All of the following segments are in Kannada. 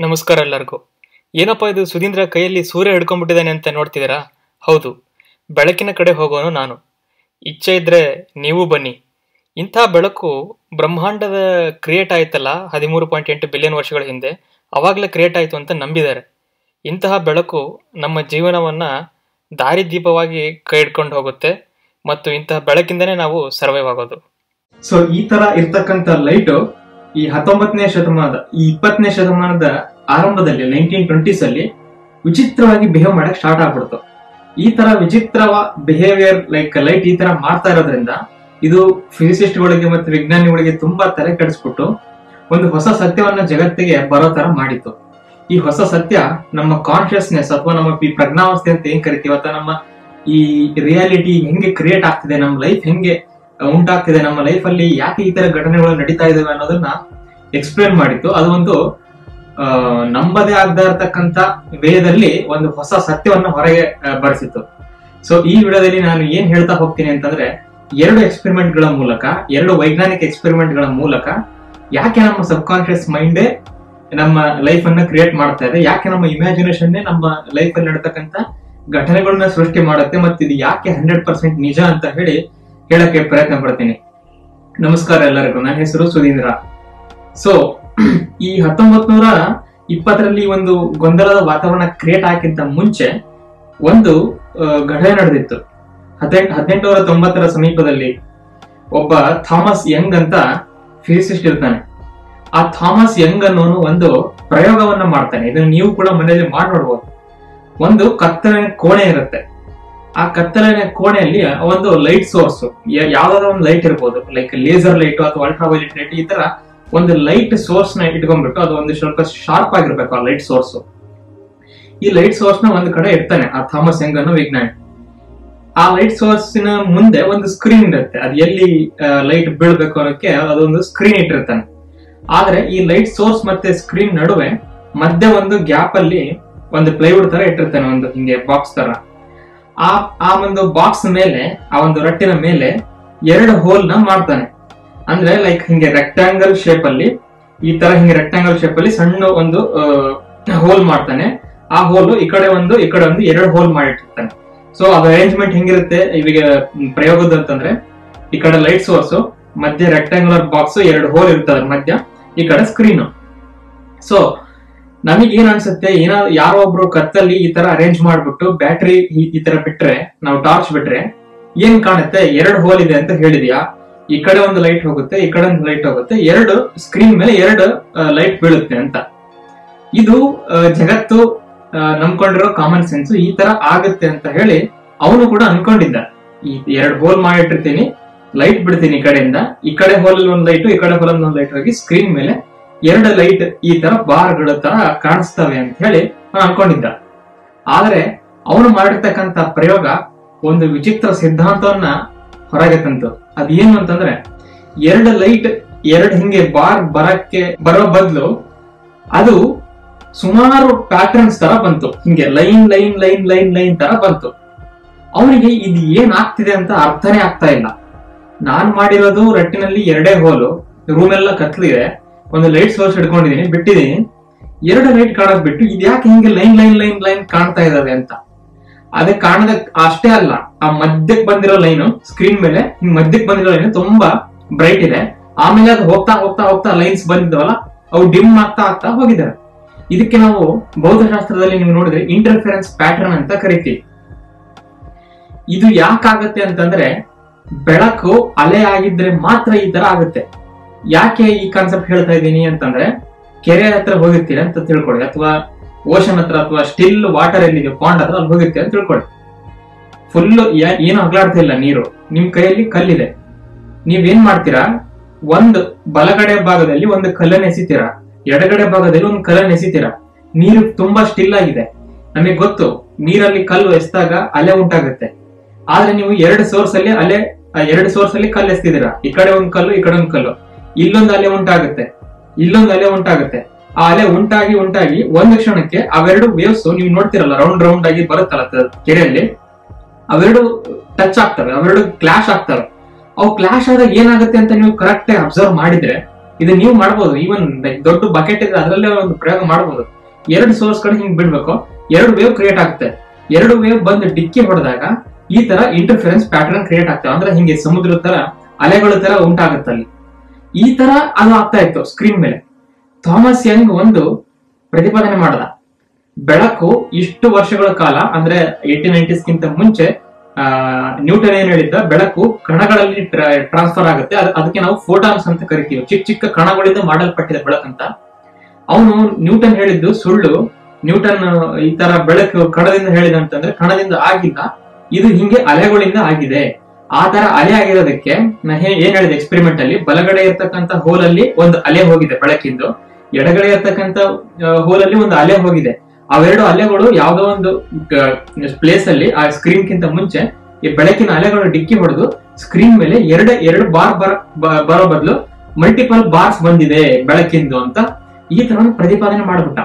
ನಮಸ್ಕಾರ ಎಲ್ಲರಿಗೂ ಏನಪ್ಪ ಇದು ಸುಧೀಂದ್ರ ಕೈಯಲ್ಲಿ ಸೂರ್ಯ ಹಿಡ್ಕೊಂಡ್ಬಿಟ್ಟಿದ್ದಾನೆ ಅಂತ ನೋಡ್ತಿದ್ದೀರಾ ಹೌದು ಬೆಳಕಿನ ಕಡೆ ಹೋಗೋನು ನಾನು ಇಚ್ಛೆ ಇದ್ರೆ ನೀವು ಬನ್ನಿ ಇಂಥ ಬೆಳಕು ಬ್ರಹ್ಮಾಂಡದ ಕ್ರಿಯೇಟ್ ಆಯ್ತಲ್ಲ ಹದಿಮೂರು ಪಾಯಿಂಟ್ ಎಂಟು ಬಿಲಿಯನ್ ವರ್ಷಗಳ ಹಿಂದೆ ಅವಾಗಲೇ ಕ್ರಿಯೇಟ್ ಆಯಿತು ಅಂತ ನಂಬಿದ್ದಾರೆ ಇಂತಹ ಬೆಳಕು ನಮ್ಮ ಜೀವನವನ್ನು ದಾರಿದೀಪವಾಗಿ ಕೈ ಹಿಡ್ಕೊಂಡು ಹೋಗುತ್ತೆ ಮತ್ತು ಇಂತಹ ಬೆಳಕಿಂದನೇ ನಾವು ಸರ್ವೈವ್ ಆಗೋದು ಸೊ ಈ ತರ ಇರ್ತಕ್ಕಂತ ಲೈಟ್ ಈ ಹತ್ತೊಂಬತ್ತನೇ ಶತಮಾನದ ಈ ಇಪ್ಪತ್ತನೇ ಶತಮಾನದ ಆರಂಭದಲ್ಲಿ ನೈನ್ಟೀನ್ ಟ್ವೆಂಟೀಸ್ ಅಲ್ಲಿ ವಿಚಿತ್ರವಾಗಿ ಬಿಹೇವ್ ಮಾಡಕ್ ಸ್ಟಾರ್ಟ್ ಆಗ್ಬಿಡ್ತು ಈ ತರ ವಿಚಿತ್ರ ಬಿಹೇವಿಯರ್ ಲೈಕ್ ಲೈಟ್ ಈ ತರ ಮಾಡ್ತಾ ಇರೋದ್ರಿಂದ ಇದು ಫಿಸಿಸಿಸ್ಟ್ ಗಳಿಗೆ ಮತ್ತು ವಿಜ್ಞಾನಿಗಳಿಗೆ ತುಂಬಾ ತಲೆ ಕೆಡಿಸ್ಬಿಟ್ಟು ಒಂದು ಹೊಸ ಸತ್ಯವನ್ನ ಜಗತ್ತಿಗೆ ಬರೋ ತರ ಮಾಡಿತ್ತು ಈ ಹೊಸ ಸತ್ಯ ನಮ್ಮ ಕಾನ್ಶಿಯಸ್ನೆಸ್ ಅಥವಾ ನಮ್ಮ ಈ ಪ್ರಜ್ಞಾವಸ್ಥೆ ಅಂತ ಏನ್ ಕರಿತೀವಿ ಅಥವಾ ನಮ್ಮ ಈ ರಿಯಾಲಿಟಿ ಹೆಂಗೆ ಕ್ರಿಯೇಟ್ ಆಗ್ತಿದೆ ನಮ್ಮ ಲೈಫ್ ಹೆಂಗೆ ಉಂಟಾಗ್ತಿದೆ ನಮ್ಮ ಲೈಫ್ ಅಲ್ಲಿ ಯಾಕೆ ಈ ತರ ಘಟನೆಗಳು ನಡೀತಾ ಇದಾವೆ ಅನ್ನೋದನ್ನ ಎಕ್ಸ್ಪ್ಲೇನ್ ಮಾಡಿತ್ತು ಅದು ಒಂದು ಆ, ನಂಬದೇ ಆಗದ ಇರತಕ್ಕಂತ ವೇಯದಲ್ಲಿ ಒಂದು ಹೊಸ ಸತ್ಯವನ್ನ ಹೊರಗೆ ಆ, ಬರೆಸಿತ್ತು ಸೊ ಈ ವಿಡಿಯೋದಲ್ಲಿ ನಾನು ಏನ್ ಹೇಳ್ತಾ ಹೋಗ್ತೀನಿ ಅಂತಂದ್ರೆ ಎರಡು ಎಕ್ಸ್ಪೆರಿಮೆಂಟ್ ಗಳ ಮೂಲಕ ಎರಡು ವೈಜ್ಞಾನಿಕ ಎಕ್ಸ್ಪೆರಿಮೆಂಟ್ ಗಳ ಮೂಲಕ ಯಾಕೆ ನಮ್ಮ ಸಬ್ ಕಾನ್ಶಿಯಸ್ ಮೈಂಡೇ ನಮ್ಮ ಲೈಫ್ ಅನ್ನ ಕ್ರಿಯೇಟ್ ಮಾಡ್ತಾ ಇದೆ ಯಾಕೆ ನಮ್ಮ ಇಮ್ಯಾಜಿನೇಷನ್ ನಮ್ಮ ಲೈಫ್ ಅಲ್ಲಿ ನಡತಕ್ಕಂತ ಘಟನೆಗಳನ್ನ ಸೃಷ್ಟಿ ಮಾಡುತ್ತೆ ಮತ್ತೆ ಇದು ಯಾಕೆ ಹಂಡ್ರೆಡ್ ಪರ್ಸೆಂಟ್ ನಿಜ ಅಂತ ಹೇಳಿ ಹೇಳಕ್ಕೆ ಪ್ರಯತ್ನ ಪಡ್ತೀನಿ ನಮಸ್ಕಾರ ಎಲ್ಲರಿಗೂ ನನ್ನ ಹೆಸರು ಸುಧೀಂದ್ರ ಸೊ ಈ ಹತ್ತೊಂಬತ್ ನೂರ ಇಪ್ಪತ್ತರಲ್ಲಿ ಒಂದು ಗೊಂದಲದ ವಾತಾವರಣ ಕ್ರಿಯೇಟ್ ಆಗಿಂತ ಮುಂಚೆ ಒಂದು ಆ, ಘಟನೆ ನಡೆದಿತ್ತು ಹದಿನೆಂಟು ಹದಿನೆಂಟುನೂರ ತೊಂಬತ್ತರ ಸಮೀಪದಲ್ಲಿ ಒಬ್ಬ ಥಾಮಸ್ ಯಂಗ್ ಅಂತ ಫಿಸಿಸಿಸ್ಟ್ ಇರ್ತಾನೆ ಆ ಥಾಮಸ್ ಯಂಗ್ ಅನ್ನೋನು ಒಂದು ಪ್ರಯೋಗವನ್ನ ಮಾಡ್ತಾನೆ ಇದನ್ನ ನೀವು ಕೂಡ ಮನೆಯಲ್ಲಿ ಮಾಡಿ ನೋಡ್ಬೋದು ಒಂದು ಕತ್ತಲಿನ ಕೋಣೆ ಇರುತ್ತೆ ಆ ಕತ್ತಲಿನ ಕೋಣೆಯಲ್ಲಿ ಒಂದು ಲೈಟ್ ಸೋರ್ಸ್ ಯಾವ್ದಾದ್ರು ಒಂದು ಲೈಟ್ ಇರ್ಬೋದು ಲೈಕ್ ಲೇಸರ್ ಲೈಟ್ ಅಥವಾ ಅಲ್ಟ್ರಾ ವೈಲೆಟ್ ಲೈಟ್ ಈ ತರ ಒಂದು ಲೈಟ್ ಸೋರ್ಸ್ ನ ಇಟ್ಕೊಂಡ್ಬಿಟ್ಟು ಅದು ಒಂದು ಸ್ವಲ್ಪ ಶಾರ್ಪ್ ಆಗಿರ್ಬೇಕು ಆ ಲೈಟ್ ಸೋರ್ಸ್ ಈ ಲೈಟ್ ಸೋರ್ಸ್ ನ ಒಂದು ಕಡೆ ಇರ್ತಾನೆ ಆ ಥಾಮಸ್ ಯಂಗ್ ಅನ್ನೋ ವಿಜ್ಞಾನಿ ಆ ಲೈಟ್ ಸೋರ್ಸ್ ನ ಮುಂದೆ ಒಂದು ಸ್ಕ್ರೀನ್ ಇರುತ್ತೆ ಅದು ಎಲ್ಲಿ ಲೈಟ್ ಬೀಳ್ಬೇಕು ಅನ್ನೋಕೆ ಅದೊಂದು ಸ್ಕ್ರೀನ್ ಇಟ್ಟಿರ್ತಾನೆ ಆದ್ರೆ ಈ ಲೈಟ್ ಸೋರ್ಸ್ ಮತ್ತೆ ಸ್ಕ್ರೀನ್ ನಡುವೆ ಮಧ್ಯೆ ಒಂದು ಗ್ಯಾಪ್ ಅಲ್ಲಿ ಒಂದು ಪ್ಲೈವುಡ್ ತರ ಇಟ್ಟಿರ್ತಾನೆ ಒಂದು ಹಿಂಗೆ ಬಾಕ್ಸ್ ತರ ಆ ಆ ಒಂದು ಬಾಕ್ಸ್ ಮೇಲೆ ಆ ಒಂದು ರಟ್ಟಿನ ಮೇಲೆ ಎರಡು ಹೋಲ್ ನ ಮಾಡ್ತಾನೆ ಅಂದ್ರೆ ಲೈಕ್ ಹಿಂಗೆ ರೆಕ್ಟಾಂಗಲ್ ಶೇಪ್ ಅಲ್ಲಿ ಈ ತರ ಹಿಂಗೆ ರೆಕ್ಟಾಂಗಲ್ ಶೇಪ್ ಅಲ್ಲಿ ಸಣ್ಣ ಒಂದು ಹೋಲ್ ಮಾಡ್ತಾನೆ ಆ ಹೋಲ್ ಈ ಕಡೆ ಒಂದು ಈ ಕಡೆ ಒಂದು ಎರಡು ಹೋಲ್ ಮಾಡಿಟ್ಟಿರ್ತಾನೆ ಸೊ ಅದು ಅರೇಂಜ್ಮೆಂಟ್ ಹೆಂಗಿರುತ್ತೆ ಇವಾಗ ಪ್ರಯೋಗದ ಅಂತಂದ್ರೆ ಈ ಕಡೆ ಲೈಟ್ ಸೋರ್ಸ್ ಮಧ್ಯೆ ರೆಕ್ಟಾಂಗುಲರ್ ಬಾಕ್ಸ್ ಎರಡು ಹೋಲ್ ಇರ್ತದೆ ಮಧ್ಯ ಈ ಕಡೆ ಸ್ಕ್ರೀನ್ ಸೊ ನಮಗೆ ಏನ್ ಅನ್ಸುತ್ತೆ ಏನಾದ್ರು ಯಾರೋ ಒಬ್ರು ಕತ್ತಲ್ಲಿ ಈ ತರ ಅರೇಂಜ್ ಮಾಡ್ಬಿಟ್ಟು ಬ್ಯಾಟ್ರಿ ಈ ತರ ಬಿಟ್ರೆ ನಾವು ಟಾರ್ಚ್ ಬಿಟ್ರೆ ಏನ್ ಕಾಣುತ್ತೆ ಎರಡು ಹೋಲ್ ಇದೆ ಅಂತ ಹೇಳಿದ್ಯಾ ಈ ಕಡೆ ಒಂದು ಲೈಟ್ ಹೋಗುತ್ತೆ ಈ ಕಡೆ ಒಂದು ಲೈಟ್ ಹೋಗುತ್ತೆ ಎರಡು ಸ್ಕ್ರೀನ್ ಮೇಲೆ ಎರಡು ಲೈಟ್ ಬೀಳುತ್ತೆ ಅಂತ ಇದು ಆ, ಜಗತ್ತು ಆ, ನಂಬ್ಕೊಂಡಿರೋ ಕಾಮನ್ ಸೆನ್ಸ್ ಈ ತರ ಆಗುತ್ತೆ ಅಂತ ಹೇಳಿ ಅವನು ಕೂಡ ಅನ್ಕೊಂಡಿದ್ದ ಈ ಎರಡು ಹೋಲ್ ಮಾಡಿಟ್ಟಿರ್ತೀನಿ ಲೈಟ್ ಬಿಡ್ತೀನಿ ಈ ಕಡೆಯಿಂದ ಈ ಕಡೆ ಹೋಲ್ ಒಂದು ಲೈಟ್ ಈ ಕಡೆ ಹೋಲ್ ಒಂದು ಲೈಟ್ ಹೋಗಿ ಸ್ಕ್ರೀನ್ ಮೇಲೆ ಎರಡು ಲೈಟ್ ಈ ತರ ಬಾರ್ಗಳ ತರ ಕಾಣಿಸ್ತವೆ ಅಂತ ಹೇಳಿ ಅವನು ಅನ್ಕೊಂಡಿದ್ದ ಆದ್ರೆ ಅವನು ಮಾಡಿರ್ತಕ್ಕಂತ ಪ್ರಯೋಗ ಒಂದು ವಿಚಿತ್ರ ಸಿದ್ಧಾಂತವನ್ನ ಹೊರಗೆ ತಂತು ಅದೇನು ಅಂತಂದ್ರೆ ಎರಡು ಲೈಟ್ ಎರಡು ಹಿಂಗೆ ಬಾರ್ ಬರಕ್ಕೆ ಬರೋ ಬದಲು ಅದು ಸುಮಾರು ಪ್ಯಾಟರ್ನ್ಸ್ ತರ ಬಂತು ಹಿಂಗೆ line line line line line ತರ ಬಂತು ಅವನಿಗೆ ಇದು ಏನ್ ಆಗ್ತಿದೆ ಅಂತ ಅರ್ಥನೇ ಆಗ್ತಾ ಇಲ್ಲ ನಾನ್ ಮಾಡಿರೋದು ರಟ್ಟಿನಲ್ಲಿ ಎರಡೇ ಹೋಲು ರೂಮ್ ಎಲ್ಲ ಕತ್ಲಿದೆ ಒಂದು ಲೈಟ್ ಸೋರ್ಸ್ ಹಿಡ್ಕೊಂಡಿದೀನಿ ಬಿಟ್ಟಿದೀನಿ ಎರಡು ಲೈಟ್ ಕಾಣೋದ್ ಬಿಟ್ಟು ಇದ್ಯಾಕೆ ಹಿಂಗೆ ಲೈನ್ ಲೈನ್ ಲೈನ್ ಲೈನ್ ಕಾಣ್ತಾ ಇದಾವೆ ಅಂತ ಅದೇ ಕಾಣದ ಅಷ್ಟೇ ಅಲ್ಲ ಆ ಮಧ್ಯಕ್ಕೆ ಬಂದಿರೋ ಲೈನ್ ಸ್ಕ್ರೀನ್ ಮೇಲೆ ಹಿಂಗ್ ಮಧ್ಯಕ್ಕೆ ಬಂದಿರೋ ಲೈನ್ ತುಂಬಾ ಬ್ರೈಟ್ ಇದೆ ಆಮೇಲೆ ಅದು ಹೋಗ್ತಾ ಹೋಗ್ತಾ ಹೋಗ್ತಾ ಲೈನ್ಸ್ ಬಂದಿದ್ದಾವಲ್ಲ ಅವು ಡಿಮ್ ಆಗ್ತಾ ಆಗ್ತಾ ಹೋಗಿದ್ದಾವೆ ಇದಕ್ಕೆ ನಾವು ಭೌತಶಾಸ್ತ್ರದಲ್ಲಿ ನೀವು ನೋಡಿದ್ರೆ ಇಂಟರ್ಫಿರೆನ್ಸ್ ಪ್ಯಾಟರ್ನ್ ಅಂತ ಕರಿತೀವಿ ಇದು ಯಾಕಾಗತ್ತೆ ಅಂತಂದ್ರೆ ಬೆಳಕು ಅಲೆ ಆಗಿದ್ರೆ ಮಾತ್ರ ಈ ತರ ಆಗುತ್ತೆ ಯಾಕೆ ಈ ಕಾನ್ಸೆಪ್ಟ್ ಹೇಳ್ತಾ ಇದ್ದೀನಿ ಅಂತಂದ್ರೆ ಕೆರೆ ಹತ್ರ ಹೋಗಿರ್ತೀರ ಅಂತ ತಿಳ್ಕೊಳ್ಳಿ ಅಥವಾ ಓಷನ್ ಹತ್ರ ಅಥವಾ ಸ್ಟಿಲ್ ವಾಟರ್ ಎಲ್ಲಿದೆ ಪಾಂಡ್ ಹತ್ರ ಅಲ್ಲಿ ಹೋಗಿರ್ತೀರ ಅಂತ ತಿಳ್ಕೊಳ್ಳಿ ಫುಲ್ ಏನು ಅಗ್ಲಾಡ್ತಾ ಇಲ್ಲ ನೀರು ನಿಮ್ ಕೈಯಲ್ಲಿ ಕಲ್ಲಿದೆ ನೀವೇನ್ ಮಾಡ್ತೀರಾ ಒಂದು ಬಲಗಡೆ ಭಾಗದಲ್ಲಿ ಒಂದು ಕಲ್ಲನ್ನು ಎಸಿತೀರಾ ಎಡಗಡೆ ಭಾಗದಲ್ಲಿ ಒಂದು ಕಲ್ಲನ್ನು ಎಸಿತೀರಾ ನೀರು ತುಂಬಾ ಸ್ಟಿಲ್ ಆಗಿದೆ ನಮಗೆ ಗೊತ್ತು ನೀರಲ್ಲಿ ಕಲ್ಲು ಎಸ್ದಾಗ ಅಲೆ ಉಂಟಾಗುತ್ತೆ ಆದ್ರೆ ನೀವು ಎರಡು ಸೋರ್ಸ್ ಅಲ್ಲಿ ಅಲೆ ಆ ಎರಡು ಸೋರ್ಸ್ ಅಲ್ಲಿ ಕಲ್ಲು ಎಸ್ತಿದ್ದೀರಾ ಈ ಕಡೆ ಒಂದು ಕಲ್ಲು ಈ ಕಡೆ ಒಂದು ಕಲ್ಲು ಇಲ್ಲೊಂದು ಅಲೆ ಉಂಟಾಗುತ್ತೆ ಇಲ್ಲೊಂದು ಅಲೆ ಉಂಟಾಗುತ್ತೆ ಆ ಅಲೆ ಉಂಟಾಗಿ ಉಂಟಾಗಿ ಒಂದು ಕ್ಷಣಕ್ಕೆ ಅವೆರಡು ವೇವ್ಸ್ ನೀವು ನೋಡ್ತಿರಲ್ಲ ರೌಂಡ್ ರೌಂಡ್ ಆಗಿ ಬರುತ್ತಲ್ಲ ತ- ಕೆರೆಯಲ್ಲಿ ಅವೆರಡು ಟಚ್ ಆಗ್ತವೆ ಅವೆರಡು ಕ್ಲಾಶ್ ಆಗ್ತವೆ ಅವು ಕ್ಲಾಶ್ ಆದಾಗ ಏನಾಗುತ್ತೆ ಅಂತ ನೀವು ಕರೆಕ್ಟ್ ಆಗಿ ಅಬ್ಸರ್ವ್ ಮಾಡಿದ್ರೆ ಇದು ನೀವು ಮಾಡ್ಬೋದು ಈವನ್ ದೊಡ್ಡ ಬಕೆಟ್ ಇದೆ ಅದರಲ್ಲೇ ಒಂದು ಪ್ರಯೋಗ ಮಾಡ್ಬೋದು ಎರಡು ಸೋರ್ಸ್ ಗಳು ಹಿಂಗ್ ಬಿಡ್ಬೇಕು ಎರಡು ವೇವ್ ಕ್ರಿಯೇಟ್ ಆಗುತ್ತೆ ಎರಡು ವೇವ್ ಬಂದು ಡಿಕ್ಕಿ ಹೊಡೆದಾಗ ಈ ತರ ಇಂಟರ್ಫಿರೆನ್ಸ್ ಪ್ಯಾಟರ್ನ್ ಕ್ರಿಯೇಟ್ ಆಗ್ತವೆ ಅಂದ್ರೆ ಹಿಂಗೆ ಸಮುದ್ರದ ತರ ಅಲೆಗಳ ತರ ಉಂಟಾಗುತ್ತೆ ಅಲ್ಲಿ ಈ ತರ ಅದು ಆಗ್ತಾ ಇತ್ತು ಸ್ಕ್ರೀನ್ ಮೇಲೆ ಥಾಮಸ್ ಯಂಗ್ ಒಂದು ಪ್ರತಿಪಾದನೆ ಮಾಡದ ಬೆಳಕು ಇಷ್ಟು ವರ್ಷಗಳ ಕಾಲ ಅಂದ್ರೆ ಏಟೀನ್ ನೈಂಟೀಸ್ಗಿಂತ ಮುಂಚೆ ಆ, ನ್ಯೂಟನ್ ಏನ್ ಹೇಳಿದ್ದ ಬೆಳಕು ಕಣಗಳಲ್ಲಿ ಟ್ರಾನ್ಸ್ಫರ್ ಆಗುತ್ತೆ ಅದ್- ಅದಕ್ಕೆ ನಾವು ಫೋಟಾನ್ಸ್ ಅಂತ ಕರಿತೀವಿ ಚಿಕ್ಕ ಚಿಕ್ಕ ಕಣಗಳಿಂದ ಮಾಡಲ್ಪಟ್ಟಿದೆ ಬೆಳಕಂತ ಅವನು ನ್ಯೂಟನ್ ಹೇಳಿದ್ದು ಸುಳ್ಳು ನ್ಯೂಟನ್ ಈ ತರ ಬೆಳಕು ಕಣದಿಂದ ಹೇಳಿದ ಅಂತಂದ್ರೆ ಕಣದಿಂದ ಆಗಿಲ್ಲ ಇದು ಹಿಂಗೆ ಅಲೆಗಳಿಂದ ಆಗಿದೆ ಆ ತರ ಅಲೆ ಆಗಿರೋದಕ್ಕೆ ನಾ ಹೇ- ಏನ್ ಹೇಳಿದೆ ಎಕ್ಸ್ಪೆರಿಮೆಂಟ್ ಅಲ್ಲಿ ಬಲಗಡೆ ಇರ್ತಕ್ಕಂತ ಹೋಲ್ ಅಲ್ಲಿ ಒಂದು ಅಲೆ ಹೋಗಿದೆ ಬೆಳಕಿಂದು ಎಡಗಡೆ ಇರ್ತಕ್ಕಂತ ಹೋಲ್ ಅಲ್ಲಿ ಒಂದು ಅಲೆ ಹೋಗಿದೆ ಅವೆರಡು ಅಲೆಗಳು ಯಾವ್ದೋ ಒಂದು ಪ್ಲೇಸ್ ಅಲ್ಲಿ ಆ ಸ್ಕ್ರೀನ್ ಗಿಂತ ಮುಂಚೆ ಈ ಬೆಳಕಿನ ಅಲೆಗಳು ಡಿಕ್ಕಿ ಹೊಡೆದು ಸ್ಕ್ರೀನ್ ಮೇಲೆ ಎರಡು ಎರಡು ಬಾರ್ ಬರ ಬ- ಬರೋ ಬದಲು ಮಲ್ಟಿಪಲ್ ಬಾರ್ಸ್ ಬಂದಿದೆ ಬೆಳಕಿಂದು ಅಂತ ಈ ತರ ಒಂದು ಪ್ರತಿಪಾದನೆ ಮಾಡ್ಬಿಟ್ಟ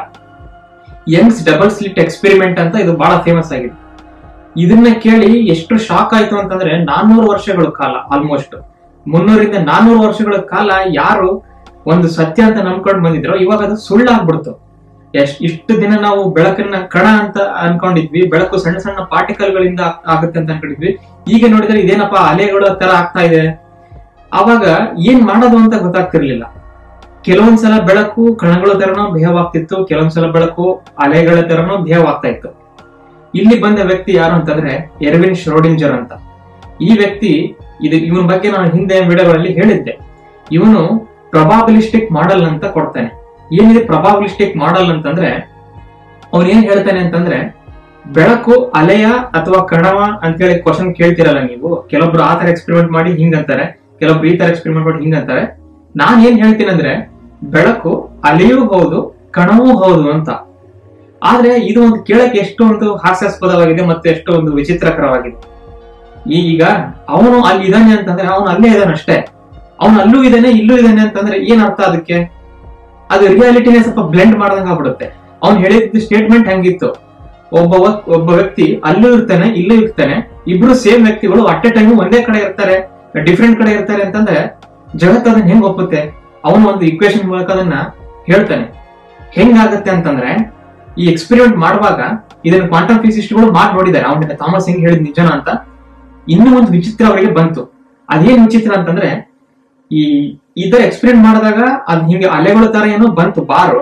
ಯಂಗ್ಸ್ ಡಬಲ್ ಸ್ಲಿಟ್ ಎಕ್ಸ್ಪೆರಿಮೆಂಟ್ ಅಂತ ಇದು ಬಹಳ ಫೇಮಸ್ ಆಗಿದೆ ಇದನ್ನ ಕೇಳಿ ಎಷ್ಟು ಶಾಕ್ ಆಯ್ತು ಅಂತಂದ್ರೆ ನಾನ್ನೂರು ವರ್ಷಗಳ ಕಾಲ ಆಲ್ಮೋಸ್ಟ್ ಮುನ್ನೂರಿಂದ ನಾನ್ನೂರು ವರ್ಷಗಳ ಕಾಲ ಯಾರು ಒಂದು ಸತ್ಯ ಅಂತ ನಂಬ್ಕೊಂಡು ಬಂದಿದ್ರು ಇವಾಗ ಅದು ಸುಳ್ಳಾಗ್ಬಿಡ್ತು ಎಷ್ಟ್ ಇಷ್ಟು ದಿನ ನಾವು ಬೆಳಕನ್ನ ಕಣ ಅಂತ ಅನ್ಕೊಂಡಿದ್ವಿ ಬೆಳಕು ಸಣ್ಣ ಸಣ್ಣ ಪಾರ್ಟಿಕಲ್ ಗಳಿಂದ ಆಗ್- ಆಗುತ್ತೆ ಅಂತ ಅನ್ಕೊಂಡಿದ್ವಿ ಈಗ ನೋಡಿದ್ರೆ ಇದೇನಪ್ಪ ಅಲೆಗಳ ತರ ಆಗ್ತಾ ಇದೆ ಅವಾಗ ಏನ್ ಮಾಡೋದು ಅಂತ ಗೊತ್ತಾಗ್ತಿರ್ಲಿಲ್ಲ ಕೆಲವೊಂದ್ಸಲ ಬೆಳಕು ಕಣಗಳ ತರನೋ ಬಿಹೇವ್ ಆಗ್ತಿತ್ತು ಕೆಲವೊಂದ್ಸಲ ಬೆಳಕು ಅಲೆಗಳ ತರನೋ ಬಿಹೇವ್ ಆಗ್ತಾ ಇತ್ತು ಇಲ್ಲಿ ಬಂದ ವ್ಯಕ್ತಿ ಯಾರು ಅಂತಂದ್ರೆ ಎರ್ವಿನ್ ಶ್ರೋಡಿಂಜರ್ ಅಂತ ಈ ವ್ಯಕ್ತಿ ಇದು ಇವನ ಬಗ್ಗೆ ನಾನು ಹಿಂದೆ ವಿಡಿಯೋಗಳಲ್ಲಿ ಹೇಳಿದ್ದೆ ಇವನು ಪ್ರೊಬಾಬಿಲಿಸ್ಟಿಕ್ ಮಾಡೆಲ್ ಅಂತ ಕೊಡ್ತಾನೆ ಏನಿದೆ ಪ್ರೊಬಾಬಿಲಿಸ್ಟಿಕ್ ಮಾಡೆಲ್ ಅಂತಂದ್ರೆ ಅವ್ನು ಏನ್ ಹೇಳ್ತಾನೆ ಅಂತಂದ್ರೆ ಬೆಳಕು ಅಲೆಯ ಅಥವಾ ಕಣವ ಅಂತೇಳಿ ಕ್ವಶನ್ ಕೇಳ್ತಿರಲ್ಲ ನೀವು ಕೆಲವೊಬ್ರು ಆ ತರ ಎಕ್ಸ್ಪೆರಿಮೆಂಟ್ ಮಾಡಿ ಹಿಂಗಂತಾರೆ ಕೆಲವೊಬ್ರು ಈ ತರ ಎಕ್ಸ್ಪೆರಿಮೆಂಟ್ ಮಾಡಿ ಹಿಂಗಂತಾರೆ ನಾನ್ ಏನ್ ಹೇಳ್ತೀನಿ ಅಂದ್ರೆ ಬೆಳಕು ಅಲೆಯೂ ಹೌದು ಕಣವೂ ಹೌದು ಅಂತ ಆದ್ರೆ ಇದು ಒಂದು ಕೇಳಕ್ಕೆ ಎಷ್ಟು ಒಂದು ಹಾಸ್ಯಾಸ್ಪದವಾಗಿದೆ ಮತ್ತೆ ಎಷ್ಟು ಒಂದು ವಿಚಿತ್ರಕರವಾಗಿದೆ ಈ- ಈಗ ಅವನು ಅಲ್ಲಿ ಇದ್ದಾನೆ ಅಂತಂದ್ರೆ ಅವನು ಅಲ್ಲೇ ಇದ್ದಾನೆ ಅಷ್ಟೇ ಅವನು ಅಲ್ಲೂ ಇದ್ದಾನೆ ಇಲ್ಲೂ ಇದ್ದಾನೆ ಅಂತಂದ್ರೆ ಏನ್ ಅರ್ಥ ಅದಕ್ಕೆ ಅದು ರಿಯಾಲಿಟಿನೇ ಸ್ವಲ್ಪ ಬ್ಲೆಂಡ್ ಮಾಡ್ದಂಗ ಆಗ್ಬಿಡುತ್ತೆ ಅವ್ನು ಹೇಳಿದ ಸ್ಟೇಟ್ಮೆಂಟ್ ಹೆಂಗಿತ್ತು ಒಬ್ಬ ವ- ಒಬ್ಬ ವ್ಯಕ್ತಿ ಅಲ್ಲೂ ಇರ್ತಾನೆ ಇಲ್ಲೂ ಇರ್ತಾನೆ ಇಬ್ರು ಸೇಮ್ ವ್ಯಕ್ತಿಗಳು ಅಟ್ ಎ ಟೈಮ್ ಒಂದೇ ಕಡೆ ಇರ್ತಾರೆ ಡಿಫ್ರೆಂಟ್ ಕಡೆ ಇರ್ತಾರೆ ಅಂತಂದ್ರೆ ಜಗತ್ತು ಅದನ್ನ ಹೆಂಗ್ ಒಪ್ಪುತ್ತೆ ಅವನು ಒಂದು ಇಕ್ವೇಶನ್ ಮೂಲಕ ಅದನ್ನ ಹೇಳ್ತಾನೆ ಹೆಂಗಾಗತ್ತೆ ಅಂತಂದ್ರೆ ಈ ಎಕ್ಸ್ಪೆರಿಮೆಂಟ್ ಮಾಡುವಾಗ ಇದನ್ನ ಕ್ವಾಂಟಮ್ ಫಿಸಿಸ್ಟ್ಗಳು ಮಾಡಿ ನೋಡಿದ್ದಾರೆ ಅವನಿಗೆ ಥಾಮಸ್ ಹೆಂಗ್ ಹೇಳಿದ್ ನಿಜನಾ ಅಂತ ಇನ್ನೂ ಒಂದು ವಿಚಿತ್ರ ಅವರಿಗೆ ಬಂತು ಅದೇನ್ ವಿಚಿತ್ರ ಅಂತಂದ್ರೆ ಈ ಈ ತರ ಎಕ್ಸ್ಪೆರಿಮೆಂಟ್ ಮಾಡಿದಾಗ ಅದ್ ಹಿಂಗೆ ಅಲೆಗಳ ತರ ಏನೋ ಬಂತು ಬಾರು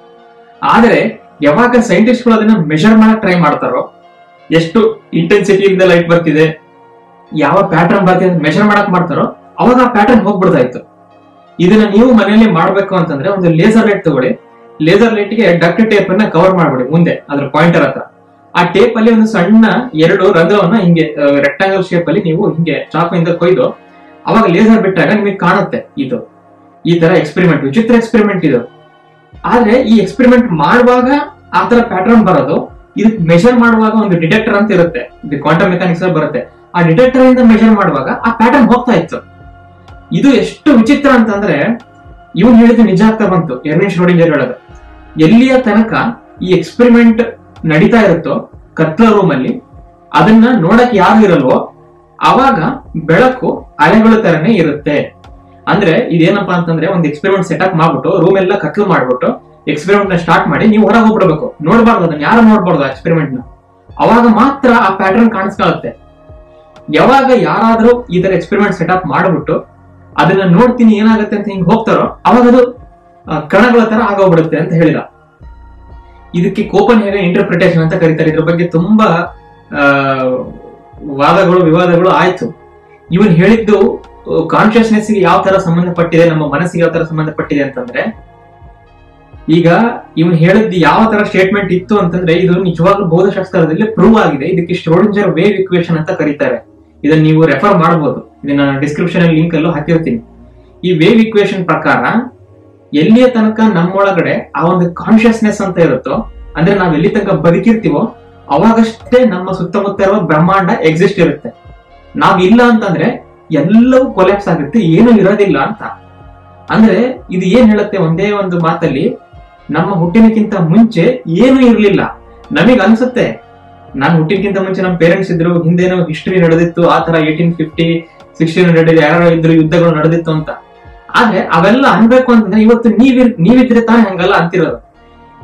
ಆದ್ರೆ ಯಾವಾಗ ಸೈಂಟಿಸ್ಟ್ಗಳು ಅದನ್ನ ಮೆಷರ್ ಮಾಡಕ್ ಟ್ರೈ ಮಾಡ್ತಾರೋ ಎಷ್ಟು ಇಂಟೆನ್ಸಿಟಿಯಿಂದ ಲೈಟ್ ಬರ್ತಿದೆ ಯಾವ ಪ್ಯಾಟರ್ನ್ ಬರ್ತಿದೆ ಮೆಷರ್ ಮಾಡಕ್ ಮಾಡ್ತಾರೋ ಅವಾಗ ಆ ಪ್ಯಾಟರ್ನ್ ಹೋಗ್ಬಿಡ್ತಾ ಇತ್ತು ಇದನ್ನ ನೀವು ಮನೆಯಲ್ಲಿ ಮಾಡ್ಬೇಕು ಅಂತಂದ್ರೆ ಒಂದು ಲೇಸರ್ ಲೈಟ್ ತಗೊಳ್ಳಿ ಲೇಸರ್ ಲೈಟ್ ಗೆ ಡಕ್ಟ್ ಟೇಪ್ ಅನ್ನ ಕವರ್ ಮಾಡ್ಬಿಡಿ ಮುಂದೆ ಅದ್ರ ಪಾಯಿಂಟರ್ ಹತ್ರ ಆ ಟೇಪ್ ಅಲ್ಲಿ ಒಂದು ಸಣ್ಣ ಎರಡು ರಂಧ್ರವನ್ನ ಹಿಂಗೆ ರೆಕ್ಟಾಂಗಲ್ ಶೇಪ್ ಅಲ್ಲಿ ನೀವು ಹಿಂಗೆ ಚಾಪಿಂದ ಕೊಯ್ದು ಅವಾಗ ಲೇಸರ್ ಬಿಟ್ಟಾಗ ನಿಮಗೆ ಕಾಣುತ್ತೆ ಇದು ಈ ತರ ಎಕ್ಸ್ಪೆರಿಮೆಂಟ್ ವಿಚಿತ್ರ ಎಕ್ಸ್ಪೆರಿಮೆಂಟ್ ಇದು ಆದ್ರೆ ಈ ಎಕ್ಸ್ಪೆರಿಮೆಂಟ್ ಮಾಡುವಾಗ ಆ ತರ ಪ್ಯಾಟರ್ನ್ ಬರೋದು ಇದು ಮೆಷರ್ ಮಾಡುವಾಗ ಒಂದು ಡಿಟೆಕ್ಟರ್ ಅಂತ ಇರುತ್ತೆ ಇದು ಕ್ವಾಂಟಮ್ ಮೆಕ್ಯಾನಿಕ್ಸ್ ಅಲ್ಲಿ ಬರುತ್ತೆ ಆ ಡಿಟೆಕ್ಟರ್ ಇಂದ ಮೆಷರ್ ಮಾಡುವಾಗ ಆ ಪ್ಯಾಟರ್ನ್ ಹೋಗ್ತಾ ಇತ್ತು ಇದು ಎಷ್ಟು ವಿಚಿತ್ರ ಅಂತಂದ್ರೆ ಇವನ್ ಹೇಳಿದ್ದು ನಿಜ ಆಗ್ತಾ ಬಂತು ಎರ್ವಿನ್ ಶ್ರೋಡಿಂಜರ್ ಹೇಳೋದು ಎಲ್ಲಿಯ ತನಕ ಈ ಎಕ್ಸ್ಪೆರಿಮೆಂಟ್ ನಡೀತಾ ಇರುತ್ತೋ ಕತ್ಲ ರೂಮ್ ಅಲ್ಲಿ ಅದನ್ನ ನೋಡಕ್ ಯಾರು ಇರಲ್ವೋ ಅವಾಗ ಬೆಳಕು ಅಲೆಗಳ ತರನೇ ಇರುತ್ತೆ ಅಂದ್ರೆ ಇದೇನಪ್ಪಾ ಅಂತಂದ್ರೆ ಒಂದು ಎಕ್ಸ್ಪೆರಿಮೆಂಟ್ ಸೆಟಪ್ ಮಾಡ್ಬಿಟ್ಟು ರೂಮ್ ಎಲ್ಲ ಕತ್ಲು ಮಾಡ್ಬಿಟ್ಟು ಎಕ್ಸ್ಪೆರಿಮೆಂಟ್ ನ ಸ್ಟಾರ್ಟ್ ಮಾಡಿ ನೀವು ಹೊರಗೆ ಹೋಗ್ಬಿಡ್ಬೇಕು ನೋಡ್ಬಾರ್ದು ಅದನ್ನ ಯಾರು ನೋಡ್ಬಾರ್ದು ಎಕ್ಸ್ಪೆರಿಮೆಂಟ್ ನ ಅವಾಗ ಮಾತ್ರ ಆ ಪ್ಯಾಟರ್ನ್ ಕಾಣಿಸ್ಕೊಳ್ಳುತ್ತೆ ಯಾವಾಗ ಯಾರಾದ್ರೂ ಈ ತರ ಎಕ್ಸ್ಪೆರಿಮೆಂಟ್ ಸೆಟಪ್ ಮಾಡ್ಬಿಟ್ಟು ಅದನ್ನ ನೋಡ್ತೀನಿ ಏನಾಗುತ್ತೆ ಅಂತ ಹಿಂಗ್ ಹೋಗ್ತಾರೋ ಅವಾಗ ಅದು ಆ, ಕಣಗಳ ತರ ಆಗೋಗ್ಬಿಡುತ್ತೆ ಅಂತ ಹೇಳಿದ ಇದಕ್ಕೆ ಕೋಪನ್ ಹೇಗ ಇಂಟರ್ಪ್ರಿಟೇಷನ್ ಅಂತ ಕರೀತಾರೆ ಇದ್ರ ಬಗ್ಗೆ ತುಂಬಾ ಆ, ವಾದಗಳು ವಿವಾದಗಳು ಆಯ್ತು ಇವನ್ ಹೇಳಿದ್ದು ಕಾನ್ಶಿಯಸ್ನೆಸ್ ಗೆ ಯಾವ ತರ ಸಂಬಂಧಪಟ್ಟಿದೆ ನಮ್ಮ ಮನಸ್ಸಿಗೆ ಯಾವ ತರ ಸಂಬಂಧಪಟ್ಟಿದೆ ಅಂತಂದ್ರೆ ಈಗ ಇವನ್ ಹೇಳಿದ್ದು ಯಾವ ತರ ಸ್ಟೇಟ್ಮೆಂಟ್ ಇತ್ತು ಅಂತಂದ್ರೆ ಇದು ನಿಜವಾಗ್ಲೂ ಭೌತಶಾಸ್ತ್ರದಲ್ಲಿ ಪ್ರೂವ್ ಆಗಿದೆ ಇದಕ್ಕೆ ಸ್ಟ್ರೋಡಿಂಜರ್ ವೇವ್ ಇಕ್ವೇಶನ್ ಅಂತ ಕರೀತಾರೆ ಇದನ್ನ ನೀವು ರೆಫರ್ ಮಾಡಬಹುದು ಇದನ್ನ ಡಿಸ್ಕ್ರಿಪ್ಷನ್ ಲಿಂಕ್ ಅಲ್ಲೂ ಹಾಕಿರ್ತೀನಿ ಈ ವೇವ್ ಇಕ್ವೇಶನ್ ಪ್ರಕಾರ ಎಲ್ಲಿಯ ತನಕ ನಮ್ಮೊಳಗಡೆ ಆ ಒಂದು ಕಾನ್ಶಿಯಸ್ನೆಸ್ ಅಂತ ಇರುತ್ತೋ ಅಂದ್ರೆ ನಾವ್ ಎಲ್ಲಿ ತನಕ ಬದುಕಿರ್ತೀವೋ ಅವಾಗಷ್ಟೇ ನಮ್ಮ ಸುತ್ತಮುತ್ತ ಇರುವ ಬ್ರಹ್ಮಾಂಡ ಎಕ್ಸಿಸ್ಟ್ ಇರುತ್ತೆ ನಾವ್ ಇಲ್ಲ ಅಂತಂದ್ರೆ ಎಲ್ಲವೂ ಕೊಲ್ಯಾಪ್ಸ್ ಆಗುತ್ತೆ ಏನು ಇರೋದಿಲ್ಲ ಅಂತ ಅಂದ್ರೆ ಇದು ಏನ್ ಹೇಳುತ್ತೆ ಒಂದೇ ಒಂದು ಮಾತಲ್ಲಿ ನಮ್ಮ ಹುಟ್ಟಿನಕ್ಕಿಂತ ಮುಂಚೆ ಏನು ಇರ್ಲಿಲ್ಲ ನಮಗ್ ಅನ್ಸುತ್ತೆ ನಾನು ಹುಟ್ಟಿನಕ್ಕಿಂತ ಮುಂಚೆ ನಮ್ಮ ಪೇರೆಂಟ್ಸ್ ಇದ್ರು ಹಿಂದೇನೋ ಹಿಸ್ಟ್ರಿ ನಡೆದಿತ್ತು ಆ ತರ ಏಟೀನ್ ಫಿಫ್ಟಿ ಸಿಕ್ಸ್ಟೀನ್ ಹಂಡ್ರೆಡ್ ಯಾರು ಇದ್ರು ಯುದ್ಧಗಳು ನಡೆದಿತ್ತು ಅಂತ ಆದ್ರೆ ಅವೆಲ್ಲ ಅನ್ಬೇಕು ಅಂತಂದ್ರೆ ಇವತ್ತು ನೀವಿರ್ ನೀವಿದ್ರೆ ತಾನೇ ಹಂಗಲ್ಲ ಅಂತಿರೋದು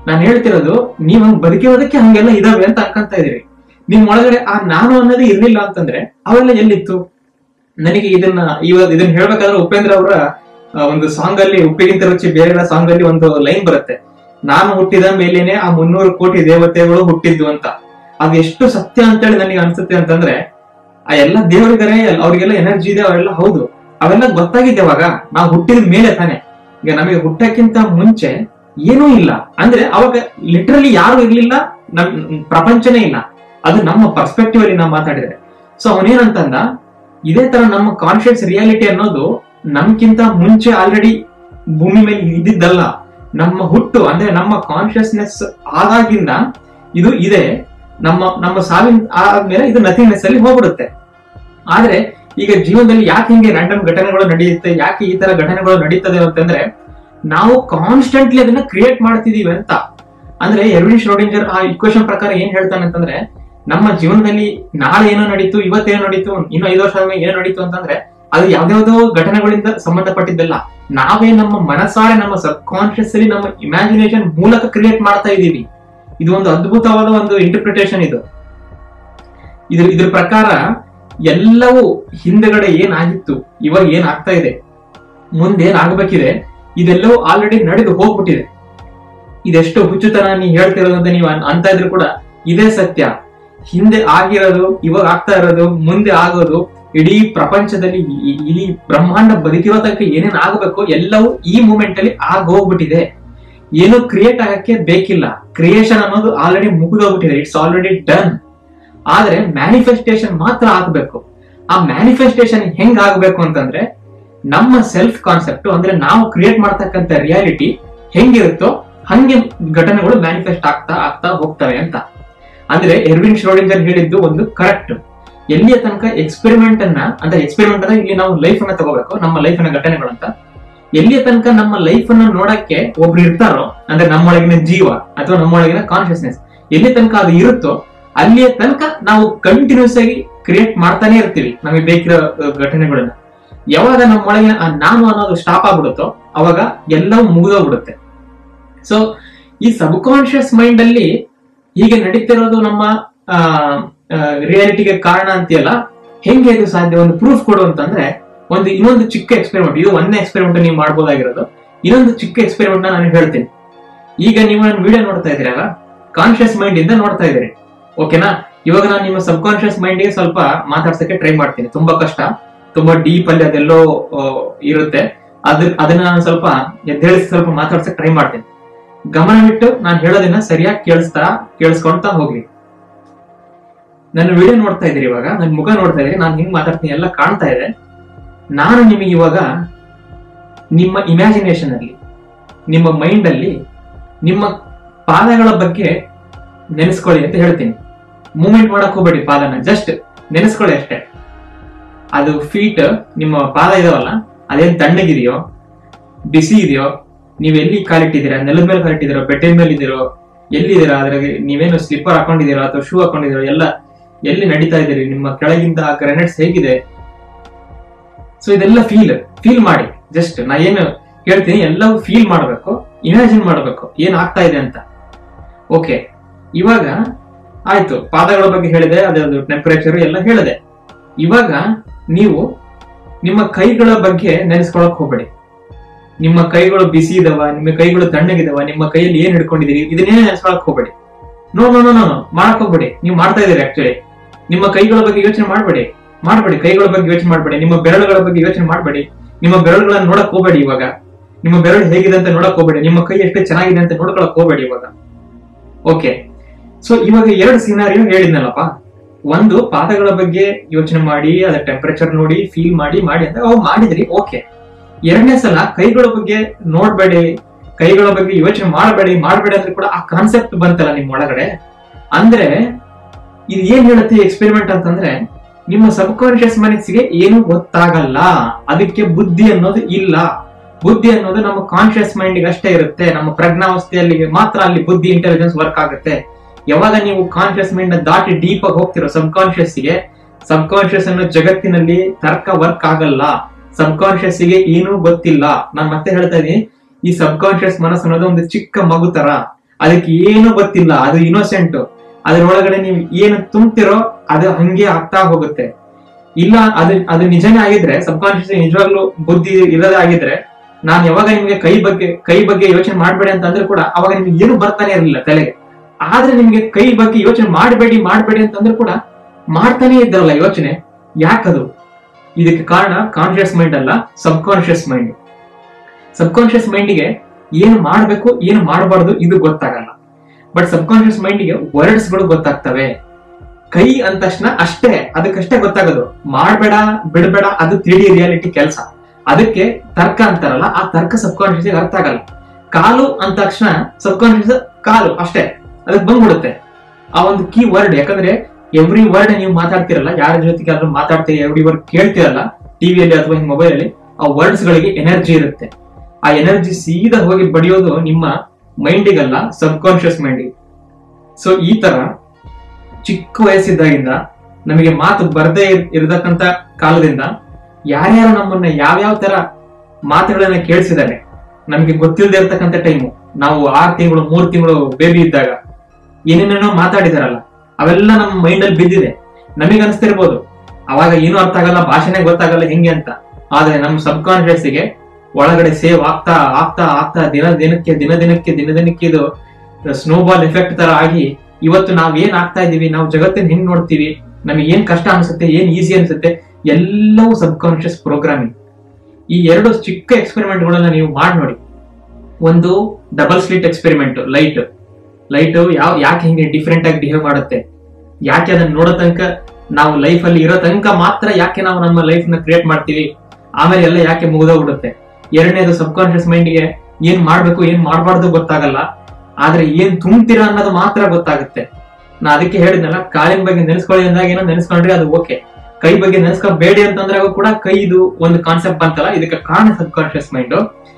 ನಾನು ಹೇಳ್ತಿರೋದು ನೀವ್ ಹಂಗ್ ಬದುಕಿರೋದಕ್ಕೆ ಹಂಗೆಲ್ಲ ಇದಾವೆ ಅಂತ ಅನ್ಕೊಂತ ಇದೀರಿ ನಿಮ್ ಒಳಗಡೆ ಆ ನಾನು ಅನ್ನೋದೇ ಇರ್ಲಿಲ್ಲ ಅಂತಂದ್ರೆ ಅವೆಲ್ಲ ಎಲ್ಲಿತ್ತು ನನಗೆ ಇದನ್ನ ಇವಾಗ ಇದನ್ನ ಹೇಳ್ಬೇಕಾದ್ರೆ ಉಪೇಂದ್ರ ಅವರ ಒಂದು ಸಾಂಗ್ ಅಲ್ಲಿ ಉಪ್ಪಿಗಿಂತ ರುಚಿ ಬೇರೆ ಸಾಂಗ್ ಅಲ್ಲಿ ಒಂದು ಲೈನ್ ಬರುತ್ತೆ ನಾನು ಹುಟ್ಟಿದ ಮೇಲೇನೆ ಆ ಮುನ್ನೂರು ಕೋಟಿ ದೇವತೆಗಳು ಹುಟ್ಟಿದ್ದು ಅಂತ ಅದು ಎಷ್ಟು ಸತ್ಯ ಅಂತೇಳಿ ನನಗೆ ಅನ್ಸುತ್ತೆ ಅಂತಂದ್ರೆ ಆ ಎಲ್ಲ ದೇವರಿಗರೆ ಅವ್ರಿಗೆಲ್ಲ ಎನರ್ಜಿ ಇದೆ ಅವೆಲ್ಲ ಹೌದು ಅವೆಲ್ಲ ಗೊತ್ತಾಗಿದೆ ಅವಾಗ ನಾವು ಹುಟ್ಟಿದ ಮೇಲೆ ತಾನೆ ಈಗ ನಮಗೆ ಹುಟ್ಟಕ್ಕಿಂತ ಮುಂಚೆ ಏನೂ ಇಲ್ಲ ಅಂದ್ರೆ ಅವಾಗ ಲಿಟ್ರಲಿ ಯಾರು ಇರ್ಲಿಲ್ಲ ನಮ್ ಪ್ರಪಂಚನೇ ಇಲ್ಲ ಅದು ನಮ್ಮ ಪರ್ಸ್ಪೆಕ್ಟಿವ್ ಅಲ್ಲಿ ನಾವು ಮಾತಾಡಿದ್ರೆ ಸೊ ಅವನೇನಂತಂದ ಇದೇ ತರ ನಮ್ಮ ಕಾನ್ಶಿಯಸ್ ರಿಯಾಲಿಟಿ ಅನ್ನೋದು ನಮ್ಗಿಂತ ಮುಂಚೆ ಆಲ್ರೆಡಿ ಭೂಮಿ ಮೇಲೆ ಇದ್ದಿದ್ದಲ್ಲ ನಮ್ಮ ಹುಟ್ಟು ಅಂದ್ರೆ ನಮ್ಮ ಕಾನ್ಶಿಯಸ್ನೆಸ್ ಆದಾಗಿಂದ ಇದು ಇದೆ ನಮ್ಮ ನಮ್ಮ ಸಾವಿನ ಆದ್ಮೇಲೆ ಇದು ನಥಿಂಗ್ನೆಸ್ ಅಲ್ಲಿ ಹೋಗ್ಬಿಡುತ್ತೆ ಆದ್ರೆ ಈಗ ಜೀವನದಲ್ಲಿ ಯಾಕೆ ಹಿಂಗೆ ರ್ಯಾಂಡಮ್ ಘಟನೆಗಳು ನಡೆಯುತ್ತೆ ಯಾಕೆ ಈ ತರ ಘಟನೆಗಳು ನಡೀತದೆ ಅಂತಂದ್ರೆ ನಾವು ಕಾನ್ಸ್ಟೆಂಟ್ಲಿ ಅದನ್ನ ಕ್ರಿಯೇಟ್ ಮಾಡ್ತಿದೀವಿ ಅಂತ ಅಂದ್ರೆ ಎರ್ವಿನ್ ಶ್ರೋಡಿಂಜರ್ ಆ ಇಕ್ವೇಶನ್ ಪ್ರಕಾರ ಏನ್ ಹೇಳ್ತಾನೆ ಅಂತಂದ್ರೆ ನಮ್ಮ ಜೀವನದಲ್ಲಿ ನಾಳೆ ಏನೋ ನಡೀತು ಇವತ್ತೇನೋ ನಡೀತು ಇನ್ನು ಐದು ವರ್ಷ ಆದ್ಮೇಲೆ ಏನೋ ನಡೀತು ಅಂತಂದ್ರೆ ಅದು ಯಾವ್ದಾವ್ದೋ ಘಟನೆಗಳಿಂದ ಸಂಬಂಧಪಟ್ಟಿದ್ದಲ್ಲ ನಾವೇ ನಮ್ಮ ಮನಸಾರೆ ನಮ್ಮ ಸಬ್ ಕಾನ್ಶಿಯಸ್ ಅಲ್ಲಿ ನಮ್ಮ ಇಮ್ಯಾಜಿನೇಷನ್ ಮೂಲಕ ಕ್ರಿಯೇಟ್ ಮಾಡ್ತಾ ಇದೀವಿ ಇದು ಒಂದು ಅದ್ಭುತವಾದ ಒಂದು ಇಂಟರ್ಪ್ರಿಟೇಷನ್ ಇದು ಇದ್ರ ಇದ್ರ ಪ್ರಕಾರ ಎಲ್ಲವೂ ಹಿಂದೆಗಡೆ ಏನಾಗಿತ್ತು ಇವಾಗ ಏನ್ ಆಗ್ತಾ ಇದೆ ಮುಂದೆ ಏನ್ ಆಗ್ಬೇಕಿದೆ ಇದೆಲ್ಲವೂ ಆಲ್ರೆಡಿ ನಡೆದು ಹೋಗ್ಬಿಟ್ಟಿದೆ ಇದೆಷ್ಟು ಹುಚ್ಚುತನ ನೀ ಹೇಳ್ತಿರೋದಂತ ನೀವು ಅನ್- ಅಂತ ಇದ್ರು ಕೂಡ ಇದೇ ಸತ್ಯ ಹಿಂದೆ ಆಗಿರೋದು ಇವಾಗ ಆಗ್ತಾ ಇರೋದು ಮುಂದೆ ಆಗೋದು ಇಡೀ ಪ್ರಪಂಚದಲ್ಲಿ ಈ- ಈ- ಇಡೀ ಬ್ರಹ್ಮಾಂಡ ಬದುಕಿರೋ ತನಕ ಏನೇನ್ ಆಗ್ಬೇಕು ಎಲ್ಲವೂ ಈ ಮೂಮೆಂಟ್ ಅಲ್ಲಿ ಆಗೋಗ್ಬಿಟ್ಟಿದೆ ಏನು ಕ್ರಿಯೇಟ್ ಆಗಕ್ಕೆ ಬೇಕಿಲ್ಲ ಕ್ರಿಯೇಷನ್ ಅನ್ನೋದು ಆಲ್ರೆಡಿ ಮುಗಿದೋಗ್ಬಿಟ್ಟಿದೆ ಇಟ್ಸ್ ಆಲ್ರೆಡಿ ಡನ್ ಆದ್ರೆ ಮ್ಯಾನಿಫೆಸ್ಟೇಷನ್ ಮಾತ್ರ ಆಗ್ಬೇಕು ಆ ಮ್ಯಾನಿಫೆಸ್ಟೇಷನ್ ಹೆಂಗ್ ಆಗ್ಬೇಕು ಅಂತಂದ್ರೆ ನಮ್ಮ ಸೆಲ್ಫ್ ಕಾನ್ಸೆಪ್ಟ್ ಅಂದ್ರೆ ನಾವು ಕ್ರಿಯೇಟ್ ಮಾಡ್ತಕ್ಕಂಥ ರಿಯಾಲಿಟಿ ಹೆಂಗಿರುತ್ತೋ ಹಂಗೆ ಘಟನೆಗಳು ಮ್ಯಾನಿಫೆಸ್ಟ್ ಆಗ್ತಾ ಆಗ್ತಾ ಹೋಗ್ತವೆ ಅಂತ ಅಂದ್ರೆ ಎರ್ವಿನ್ ಶ್ರೋಡಿಂಗರ್ ಹೇಳಿದ್ದು ಒಂದು ಕರೆಕ್ಟ್ ಎಲ್ಲಿಯ ತನಕ ಎಕ್ಸ್ಪೆರಿಮೆಂಟ್ ಅನ್ನ ಅಂದ್ರೆ ಎಕ್ಸ್ಪೆರಿಮೆಂಟ್ ಅಂದ್ರೆ ಇಲ್ಲಿ ನಾವು ಲೈಫ್ ಅನ್ನ ತಗೋಬೇಕು ನಮ್ಮ ಲೈಫ್ ನ ಘಟನೆಗಳು ಅಂತ ಎಲ್ಲಿಯ ತನಕ ನಮ್ಮ ಲೈಫ್ ಅನ್ನ ನೋಡಕ್ಕೆ ಒಬ್ರು ಇರ್ತಾರೋ ಅಂದ್ರೆ ನಮ್ಮೊಳಗಿನ ಜೀವ ಅಥವಾ ನಮ್ಮೊಳಗಿನ ಕಾನ್ಶಿಯಸ್ನೆಸ್ ಎಲ್ಲಿ ತನಕ ಅದು ಇರುತ್ತೋ ಅಲ್ಲಿಯ ತನಕ ನಾವು ಕಂಟಿನ್ಯೂಸ್ ಆಗಿ ಕ್ರಿಯೇಟ್ ಮಾಡ್ತಾನೆ ಇರ್ತೀವಿ ನಮಗೆ ಬೇಕಿರೋ ಅಹ್, ಘಟನೆಗಳನ್ನ ಯಾವಾಗ ನಮ್ಮೊಳಗಿನ ಆ ನಾನು ಅನ್ನೋದು ಸ್ಟಾಪ್ ಆಗ್ಬಿಡುತ್ತೋ ಅವಾಗ ಎಲ್ಲವೂ ಮುಗಿದೋಗ್ಬಿಡುತ್ತೆ ಸೊ ಈ ಸಬ್ ಕಾನ್ಶಿಯಸ್ ಮೈಂಡ್ ಅಲ್ಲಿ ಹೀಗೆ ನಡೀತಿರೋದು ನಮ್ಮ ರಿಯಾಲಿಟಿಗೆ ಕಾರಣ ಅಂತೀಯಲ್ಲ ಹೆಂಗೆ ಇದು ಸಾಧ್ಯ ಒಂದು ಪ್ರೂಫ್ ಕೊಡು ಅಂತಂದ್ರೆ ಒಂದು ಇನ್ನೊಂದು ಚಿಕ್ಕ ಎಕ್ಸ್ಪೆರಿಮೆಂಟ್ ಇದು ಒಂದೇ ಎಕ್ಸ್ಪೆರಿಮೆಂಟ್ ನೀವು ಮಾಡ್ಬೋದಾಗಿರೋದು ಇನ್ನೊಂದು ಚಿಕ್ಕ ಎಕ್ಸ್ಪೆರಿಮೆಂಟ್ ನಾನು ಹೇಳ್ತೀನಿ ಈಗ ನೀವು ನನ್ನ ವಿಡಿಯೋ ನೋಡ್ತಾ ಇದ್ದೀರಲ್ಲ ಕಾನ್ಶಿಯಸ್ ಮೈಂಡ್ ಇಂದ ನೋಡ್ತಾ ಇದ್ದೀರಿ ಓಕೆನಾ ಇವಾಗ ನಾನು ನಿಮ್ಮ ಸಬ್ ಕಾನ್ಶಿಯಸ್ ಮೈಂಡ್ ಗೆ ಸ್ವಲ್ಪ ಮಾತಾಡ್ಸಕ್ಕೆ ಟ್ರೈ ಮಾಡ್ತೀನಿ ತುಂಬಾ ಕಷ್ಟ ತುಂಬಾ ಡೀಪ್ ಅಲ್ಲಿ ಅದೆಲ್ಲೋ ಆ, ಇರುತ್ತೆ ಅದ್ರ ಅದನ್ನ ನಾನು ಸ್ವಲ್ಪ ಎದ್ದೇಳಿಸಿ ಸ್ವಲ್ಪ ಮಾತಾಡ್ಸಕ್ ಟ್ರೈ ಮಾಡ್ತೀನಿ ಗಮನವಿಟ್ಟು ನಾನು ಹೇಳೋದನ್ನ ಸರಿಯಾಗಿ ಕೇಳಿಸ್ತಾ ಕೇಳಿಸ್ಕೊಂತಾ ಹೋಗ್ಲಿ ನನ್ನ ವಿಡಿಯೋ ನೋಡ್ತಾ ಇದ್ದೀರಿ ಇವಾಗ ನನ್ನ ಮುಖ ನೋಡ್ತಾ ಇದ್ದೀರಿ ನಾನು ಹಿಂಗ್ ಮಾತಾಡ್ತೀನಿ ಎಲ್ಲ ಕಾಣ್ತಾ ಇದೆ ನಾನು ನಿಮಗೆ ಇವಾಗ ನಿಮ್ಮ ಇಮ್ಯಾಜಿನೇಷನ್ ಅಲ್ಲಿ ನಿಮ್ಮ ಮೈಂಡ್ ಅಲ್ಲಿ ನಿಮ್ಮ ಪಾದಗಳ ಬಗ್ಗೆ ನೆನೆಸ್ಕೊಳ್ಳಿ ಅಂತ ಹೇಳ್ತೀನಿ ಮೂವ್ಮೆಂಟ್ ಮಾಡಕ್ ಹೋಗ್ಬೇಡಿ ಪಾದನ ಜಸ್ಟ್ ನೆನೆಸ್ಕೊಳ್ಳಿ ಅಷ್ಟೇ ಅದು ಫೀಟ್ ನಿಮ್ಮ ಪಾದ ಇದಾವಲ್ಲ ಅದೇನ್ ತಣ್ಣಗಿದೆಯೋ ಬಿಸಿ ಇದೆಯೋ ನೀವ್ ಎಲ್ಲಿ ಕಾಲಿಟ್ಟಿದ್ದೀರಾ ನೆಲದ ಮೇಲೆ ಕಾಲಿಟ್ಟಿದ್ದೀರೋ ಬೆಟ್ಟಿನ ಮೇಲೆ ಇದೀರೋ ಎಲ್ಲಿದ್ದೀರಾ ಅದ್ರಾಗೆ ನೀವೇನು ಸ್ಲಿಪ್ಪರ್ ಹಾಕೊಂಡಿದ್ದೀರೋ ಅಥವಾ ಶೂ ಹಾಕೊಂಡಿದ್ದೀರೋ ಎಲ್ಲ ಎಲ್ಲಿ ನಡೀತಾ ಇದ್ದೀರಿ ನಿಮ್ಮ ಕೆಳಗಿಂದ ಆ ಗ್ರೆನೇಡ್ಸ್ ಹೇಗಿದೆ ಸೊ ಇದೆಲ್ಲ ಫೀಲ್ ಫೀಲ್ ಮಾಡಿ ಜಸ್ಟ್ ನಾ ಏನು ಹೇಳ್ತೀನಿ ಎಲ್ಲವೂ ಫೀಲ್ ಮಾಡಬೇಕು ಇಮ್ಯಾಜಿನ್ ಮಾಡಬೇಕು ಏನ್ ಆಗ್ತಾ ಇದೆ ಅಂತ ಓಕೆ ಇವಾಗ ಆಯ್ತು ಪಾದಗಳ ಬಗ್ಗೆ ಹೇಳಿದೆ ಅದರದ್ದು ಟೆಂಪರೇಚರ್ ಎಲ್ಲ ಹೇಳಿದೆ ಇವಾಗ ನೀವು ನಿಮ್ಮ ಕೈಗಳ ಬಗ್ಗೆ ನೆನೆಸ್ಕೊಳಕ್ ಹೋಗ್ಬೇಡಿ ನಿಮ್ಮ ಕೈಗಳು ಬಿಸಿ ಇದಾವ ನಿಮ್ಮ ಕೈಗಳು ತಣ್ಣಗಿದಾವ ನಿಮ್ಮ ಕೈಯಲ್ಲಿ ಏನ್ ಹಿಡ್ಕೊಂಡಿದೀರಿ ಇದನ್ನೇ ನೆನೆಸ್ಕೊಳಕ್ ಹೋಗ್ಬೇಡಿ ನೋ ನೋ ನೋ ನೋ ಮಾಡಕ್ ಹೋಗ್ಬೇಡಿ ನೀವು ಮಾಡ್ತಾ ಇದೀರಿ ಆಕ್ಚುಲಿ ನಿಮ್ಮ ಕೈಗಳ ಬಗ್ಗೆ ಯೋಚನೆ ಮಾಡಬೇಡಿ ಮಾಡಬೇಡಿ ಕೈಗಳ ಬಗ್ಗೆ ಯೋಚನೆ ಮಾಡಬೇಡಿ ನಿಮ್ಮ ಬೆರಳುಗಳ ಬಗ್ಗೆ ಯೋಚನೆ ಮಾಡಬೇಡಿ ನಿಮ್ಮ ಬೆರಳುಗಳನ್ನ ನೋಡಕ್ ಹೋಗ್ಬೇಡಿ ಇವಾಗ ನಿಮ್ಮ ಬೆರಳು ಹೇಗಿದೆ ಅಂತ ನೋಡಕ್ ಹೋಗ್ಬೇಡಿ ನಿಮ್ಮ ಕೈ ಎಷ್ಟು ಚೆನ್ನಾಗಿದೆ ಅಂತ ನೋಡ್ಕೊಳಕ್ ಹೋಗ್ಬೇಡಿ ಇವಾಗ ಓಕೆ ಸೊ ಇವಾಗ ಎರಡು ಸಿನಾರಿಯೋ ಹೇಳಿದ್ನಲ್ಲಪ್ಪ ಒಂದು ಪಾದಗಳ ಬಗ್ಗೆ ಯೋಚನೆ ಮಾಡಿ ಅದರ ಟೆಂಪರೇಚರ್ ನೋಡಿ ಫೀಲ್ ಮಾಡಿ ಮಾಡಿ ಅಂತ ಅವು ಮಾಡಿದ್ರಿ ಓಕೆ ಎರಡನೇ ಸಲ ಕೈಗಳ ಬಗ್ಗೆ ನೋಡ್ಬೇಡಿ ಕೈಗಳ ಬಗ್ಗೆ ಯೋಚನೆ ಮಾಡಬೇಡಿ ಮಾಡಬೇಡಿ ಅಂದ್ರೆ ಕೂಡ ಆ ಕಾನ್ಸೆಪ್ಟ್ ಬಂತಲ್ಲ ನಿಮ್ ಒಳಗಡೆ ಅಂದ್ರೆ ಇದು ಏನ್ ಹೇಳುತ್ತೆ ಎಕ್ಸ್ಪೆರಿಮೆಂಟ್ ಅಂತಂದ್ರೆ ನಿಮ್ಮ ಸಬ್ ಕಾನ್ಶಿಯಸ್ ಮನಸ್ಸಿಗೆ ಏನು ಗೊತ್ತಾಗಲ್ಲ ಅದಕ್ಕೆ ಬುದ್ಧಿ ಅನ್ನೋದು ಇಲ್ಲ ಬುದ್ಧಿ ಅನ್ನೋದು ನಮ್ಮ ಕಾನ್ಶಿಯಸ್ ಮೈಂಡ್ ಅಷ್ಟೇ ಇರುತ್ತೆ ನಮ್ಮ ಪ್ರಜ್ಞಾವಸ್ಥೆಯಲ್ಲಿ ಮಾತ್ರ ಅಲ್ಲಿ ಬುದ್ಧಿ ಇಂಟೆಲಿಜೆನ್ಸ್ ವರ್ಕ್ ಆಗುತ್ತೆ ಯಾವಾಗ ನೀವು ಕಾನ್ಶಿಯಸ್ ಮೈಂಡ್ ನ ದಾಟಿ ಡೀಪ್ ಆಗಿ ಹೋಗ್ತಿರೋ ಸಬ್ ಕಾನ್ಶಿಯಸ್ ಗೆ ಸಬ್ ಕಾನ್ಶಿಯಸ್ ಅನ್ನೋ ಜಗತ್ತಿನಲ್ಲಿ ತರ್ಕ ವರ್ಕ್ ಆಗಲ್ಲ ಸಬ್ ಕಾನ್ಶಿಯಸ್ ಗೆ ಏನೂ ಗೊತ್ತಿಲ್ಲ ನಾನ್ ಮತ್ತೆ ಹೇಳ್ತಾ ಇದೀನಿ ಈ ಸಬ್ ಕಾನ್ಶಿಯಸ್ ಮನಸ್ಸು ಅನ್ನೋದು ಒಂದು ಚಿಕ್ಕ ಮಗು ತರ ಅದಕ್ಕೆ ಏನು ಗೊತ್ತಿಲ್ಲ ಅದು ಇನೋಸೆಂಟ್ ಅದ್ರೊಳಗಡೆ ನೀವು ಏನು ತುಂಬ್ತಿರೋ ಅದು ಹಂಗೆ ಆಗ್ತಾ ಹೋಗುತ್ತೆ ಇಲ್ಲ ಅದು ಅದು ನಿಜನೇ ಆಗಿದ್ರೆ ಸಬ್ ಕಾನ್ಶಿಯಸ್ ನಿಜವಾಗ್ಲೂ ಬುದ್ಧಿ ಇಲ್ಲದೆ ಆಗಿದ್ರೆ ನಾನು ಯಾವಾಗ ನಿಮ್ಗೆ ಕೈ ಬಗ್ಗೆ ಕೈ ಬಗ್ಗೆ ಯೋಚನೆ ಮಾಡಬೇಡಿ ಅಂತ ಅಂದ್ರೆ ಕೂಡ ಅವಾಗ ನಿಮ್ಗೆ ಏನು ಬರ್ತಾನೆ ಇರಲಿಲ್ಲ ತಲೆಗೆ ಆದ್ರೆ ನಿಮ್ಗೆ ಕೈ ಬಗ್ಗೆ ಯೋಚನೆ ಮಾಡಬೇಡಿ ಮಾಡಬೇಡಿ ಅಂತಂದ್ರೆ ಕೂಡ ಮಾಡ್ತಾನೆ ಇದ್ದಾರಲ್ಲ ಯೋಚನೆ ಯಾಕದು ಇದಕ್ಕೆ ಕಾರಣ ಕಾನ್ಶಿಯಸ್ ಮೈಂಡ್ ಅಲ್ಲ subconscious mind subconscious ಮೈಂಡಿಗೆ ಏನು ಮಾಡಬೇಕು ಏನು ಮಾಡಬಾರ್ದು ಇದು ಗೊತ್ತಾಗಲ್ಲ ಬಟ್ ಸಬ್ ಕಾನ್ಶಿಯಸ್ ಮೈಂಡಿಗೆ ವರ್ಡ್ಸ್ ಗಳು ಗೊತ್ತಾಗ್ತವೆ ಕೈ ಅಂದ ತಕ್ಷಣ ಅಷ್ಟೇ ಅದಕ್ಕಷ್ಟೇ ಗೊತ್ತಾಗೋದು ಮಾಡ್ಬೇಡ ಬಿಡಬೇಡ ಅದು ತ್ರೀ ಡಿ ರಿಯಾಲಿಟಿ ಕೆಲಸ ಅದಕ್ಕೆ ತರ್ಕ ಅಂತಾರಲ್ಲ ಆ ತರ್ಕ ಸಬ್ ಕಾನ್ಶಿಯಸ್ ಅರ್ಥ ಆಗಲ್ಲ ಕಾಲು ಅಂದ ತಕ್ಷಣ ಸಬ್ ಕಾನ್ಶಿಯಸ್ ಕಾಲು ಅಷ್ಟೇ ಅದಕ್ಕೆ ಬಂದ್ಬಿಡುತ್ತೆ ಆ ಒಂದು ಕೀ ವರ್ಡ್ ಯಾಕಂದ್ರೆ ಎವ್ರಿ ವರ್ಡ್ ನೀವು ಮಾತಾಡ್ತಿರಲ್ಲ ಯಾರ ಜೊತೆಗೆ ಆದ್ರೂ ಮಾತಾಡ್ತೀರಿ ಎವ್ರಿ ವರ್ಡ್ ಕೇಳ್ತಿರಲ್ಲ ಟಿವಿಯಲ್ಲಿ ಅಥವಾ ಹಿಂಗ್ ಮೊಬೈಲ್ ಅಲ್ಲಿ ಆ ವರ್ಡ್ಸ್ ಗಳಿಗೆ ಎನರ್ಜಿ ಇರುತ್ತೆ ಆ ಎನರ್ಜಿ ಸೀದಾ ಹೋಗಿ ಬಡಿಯೋದು ನಿಮ್ಮ ಮೈಂಡಿಗಲ್ಲ ಸಬ್ ಕಾನ್ಶಿಯಸ್ ಮೈಂಡಿಗೆ ಸೊ ಈ ತರ ಚಿಕ್ಕ ವಯಸ್ಸಿದ್ದಾಗಿಂದ ನಮಗೆ ಮಾತು ಬರ್ದೇ ಇರ್- ಇರತಕ್ಕಂತ ಕಾಲದಿಂದ ಯಾರ್ಯಾರು ನಮ್ಮನ್ನ ಯಾವ್ಯಾವ ತರ ಮಾತುಗಳನ್ನ ಕೇಳಿಸಿದ್ದಾರೆ ನಮಗೆ ಗೊತ್ತಿಲ್ಲದೆ ಇರ್ತಕ್ಕಂಥ ಟೈಮು ನಾವು ಆರ್ ತಿಂಗಳು ಮೂರ್ ತಿಂಗಳು ಬೇಬಿ ಇದ್ದಾಗ ಏನೇನೇನೋ ಮಾತಾಡಿದಾರಲ್ಲ ಅವೆಲ್ಲ ನಮ್ಮ ಮೈಂಡ್ ಅಲ್ಲಿ ಬಿದ್ದಿದೆ ನಮಗೆ ಅನಿಸ್ತಿರ್ಬೋದು ಅವಾಗ ಏನು ಅರ್ಥ ಆಗಲ್ಲ ಭಾಷೆನೇ ಗೊತ್ತಾಗಲ್ಲ ಹೆಂಗೆ ಅಂತ ಆದ್ರೆ ನಮ್ಮ ಸಬ್ ಕಾನ್ಶಿಯಸ್ ಗೆ ಒಳಗಡೆ ಸೇವ್ ಆಗ್ತಾ ಆಗ್ತಾ ಆಗ್ತಾ ದಿನ ದಿನಕ್ಕೆ ದಿನ ದಿನಕ್ಕೆ ದಿನ ದಿನಕ್ಕೆ ಇದು ಸ್ನೋಬಾಲ್ ಎಫೆಕ್ಟ್ ತರ ಆಗಿ ಇವತ್ತು ನಾವ್ ಏನ್ ಆಗ್ತಾ ಇದೀವಿ ನಾವು ಜಗತ್ತಿನ ಹೆಂಗ್ ನೋಡ್ತೀವಿ ನಮಗೆ ಏನ್ ಕಷ್ಟ ಅನ್ಸುತ್ತೆ ಏನ್ ಈಸಿ ಅನ್ಸುತ್ತೆ ಎಲ್ಲವೂ ಸಬ್ ಕಾನ್ಶಿಯಸ್ ಪ್ರೋಗ್ರಾಮಿಂಗ್ ಈ ಎರಡು ಚಿಕ್ಕ ಎಕ್ಸ್ಪೆರಿಮೆಂಟ್ ಗಳನ್ನ ನೀವು ಮಾಡಿ ನೋಡಿ ಒಂದು double slit experiment light light ಯಾವ ಯಾಕೆ ಹಿಂಗೆ ಡಿಫ್ರೆಂಟ್ ಆಗಿ ಬಿಹೇವ್ ಮಾಡುತ್ತೆ ಯಾಕೆ ಅದನ್ನ ನೋಡೋ ತನಕ ನಾವು ಲೈಫ್ ಅಲ್ಲಿ ಇರೋ ತನಕ ಮಾತ್ರ ಯಾಕೆ ನಾವು ನಮ್ಮ ಲೈಫ್ ನ ಕ್ರಿಯೇಟ್ ಮಾಡ್ತೀವಿ ಆಮೇಲೆ ಎಲ್ಲ ಯಾಕೆ ಮುಗಿದೋಗ್ಬಿಡುತ್ತೆ ಎರಡನೇದು ಸಬ್ ಕಾನ್ಶಿಯಸ್ ಮೈಂಡ್ಗೆ ಏನ್ ಮಾಡ್ಬೇಕು ಏನ್ ಮಾಡಬಾರ್ದು ಗೊತ್ತಾಗಲ್ಲ ಆದ್ರೆ ಏನ್ ತುಂಬ್ತೀರಾ ಅನ್ನೋದು ಮಾತ್ರ ಗೊತ್ತಾಗುತ್ತೆ ನಾ ಅದಕ್ಕೆ ಹೇಳಿದ್ನಲ್ಲ ಕಾಲಿನ ಬಗ್ಗೆ ನೆನೆಸ್ಕೊಳ್ಳಿ ಅಂದಾಗ ಏನೋ ನೆನೆಸ್ಕೊಂಡ್ರೆ ಅದು ಓಕೆ ಕೈ ಬಗ್ಗೆ ನೆನೆಸ್ಕೋಬೇಡಿ ಅಂತಂದ್ರಾಗ ಕೂಡ ಕೈದು ಒಂದು ಕಾನ್ಸೆಪ್ಟ್ ಬಂತಲ್ಲ ಇದಕ್ಕೆ ಕಾರಣ ಸಬ್ ಕಾನ್ಶಿಯಸ್ ಮೈಂಡ್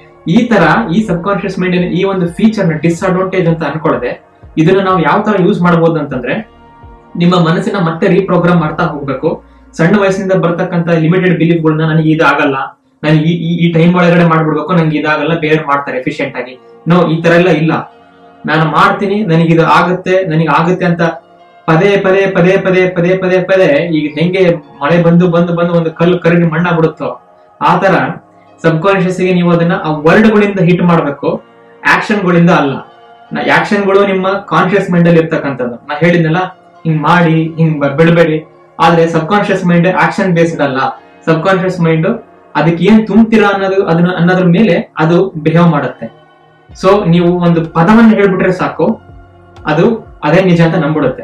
ಈ ತರ ಈ ಸಬ್ ಕಾನ್ಶಿಯಸ್ ಮೈಂಡ್ ಈ ಒಂದು ಫೀಚರ್ ನ ಡಿಸ್ಅಡ್ವಾಂಟೇಜ್ ಅಂತ ಅನ್ಕೊಳ್ಳದೆ ಇದನ್ನ ನಾವು ಯಾವ ತರ ಯೂಸ್ ಮಾಡಬಹುದು ಅಂತಂದ್ರೆ ನಿಮ್ಮ ಮನಸ್ಸಿನ ಮತ್ತೆ ರೀಪ್ರೋಗ್ರಾಮ್ ಮಾಡ್ತಾ ಹೋಗ್ಬೇಕು ಸಣ್ಣ ವಯಸ್ಸಿನಿಂದ ಬರ್ತಕ್ಕಂತ ಲಿಮಿಟೆಡ್ ಬಿಲೀಫ್ ಗಳನ್ನ ನನಗೆ ಇದಾಗಲ್ಲ ನನಗೆ ಈ ಈ- ಈ ಟೈಮ್ ಒಳಗಡೆ ಮಾಡ್ಬಿಡ್ಬೇಕು ನಂಗೆ ಇದಾಗಲ್ಲ ಬೇರೆ ಮಾಡ್ತಾರೆ ಎಫಿಷಿಯಂಟ್ ಆಗಿ ನೋ ಈ ತರ ಎಲ್ಲ ಇಲ್ಲ ನಾನು ಮಾಡ್ತೀನಿ ನನಗೆ ಇದು ಆಗುತ್ತೆ ನನಗೆ ಆಗುತ್ತೆ ಅಂತ ಪದೇ ಪದೇ ಪದೇ ಪದೇ ಪದೇ ಪದೇ ಪದೇ ಈಗ ಹೆಂಗೆ ಮಳೆ ಬಂದು ಬಂದು ಬಂದು ಒಂದು ಕಲ್ಲು ಕರಗಿ ಮಣ್ಣಾಗ್ಬಿಡುತ್ತೋ ಆ ತರ ಸಬ್ ಕಾನ್ಶಿಯಸ್ ಗೆ ನೀವು ಅದನ್ನ ಆ ವರ್ಡ್ ಗಳಿಂದ ಹಿಟ್ ಮಾಡ್ಬೇಕು ಆಕ್ಷನ್ ಗಳಿಂದ ಅಲ್ಲ ಆಕ್ಷನ್ ಗಳು ನಿಮ್ಮ ಕಾನ್ಶಿಯಸ್ ಮೈಂಡ್ ಅಲ್ಲಿ ಇರ್ತಕ್ಕಂಥದ್ದು ನಾ ಹೇಳಿದ್ನಲ್ಲ ಹಿಂಗ್ ಮಾಡಿ ಹಿಂಗ್ ಬ- ಬಿಡಬೇಡಿ ಆದ್ರೆ subconscious mind action based ಅಲ್ಲ ಸಬ್ ಕಾನ್ಶಿಯಸ್ ಮೈಂಡ್ ಅದಕ್ಕೆ ಏನ್ ತುಂಬ್ತೀರಾ ಅನ್ನೋದು ಅದನ್ನ ಅನ್ನೋದ್ರ ಮೇಲೆ ಅದು ಬಿಹೇವ್ ಮಾಡುತ್ತೆ ಸೊ ನೀವು ಒಂದು ಪದವನ್ನು ಹೇಳ್ಬಿಟ್ರೆ ಸಾಕು ಅದು ಅದೇ ನಿಜ ಅಂತ ನಂಬಿಡುತ್ತೆ